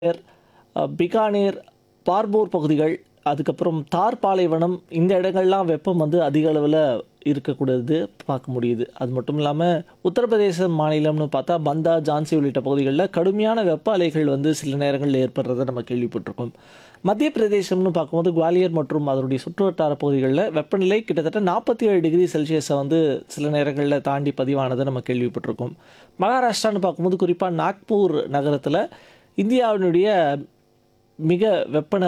அ பிகானேர், பார்போர் பகுதிகள், அதுக்கப்புறம் தார் பாலைவனம் இந்த இடங்கள்லாம் வெப்பம் வந்து அதிக அளவுல இருக்கக்கூடியது பார்க்க முடியுது. அது மட்டும் இல்லாம உத்தரப்பிரதேச மாநிலம்னு பார்த்தா பந்தா, ஜான்சி உள்ளிட்ட பகுதிகள்ல கடுமையான வெப்ப அலைகள் வந்து சில நேரங்கள்ல ஏற்படுறத நம்ம கேள்விப்பட்டிருக்கோம். மத்திய பிரதேசம்னு பார்க்கும்போது குவாலியர் மற்றும் அதனுடைய சுற்றுவட்டார பகுதிகள்ல வெப்பநிலை கிட்டத்தட்ட 47 டிகிரி செல்சியஸ வந்து சில நேரங்கள்ல தாண்டி பதிவானத நம்ம கேள்விப்பட்டிருக்கோம். மகாராஷ்டிரான்னு பார்க்கும்போது குறிப்பா நாக்பூர் நகரத்தில இந்தியாவினுடைய மிக வெப்ப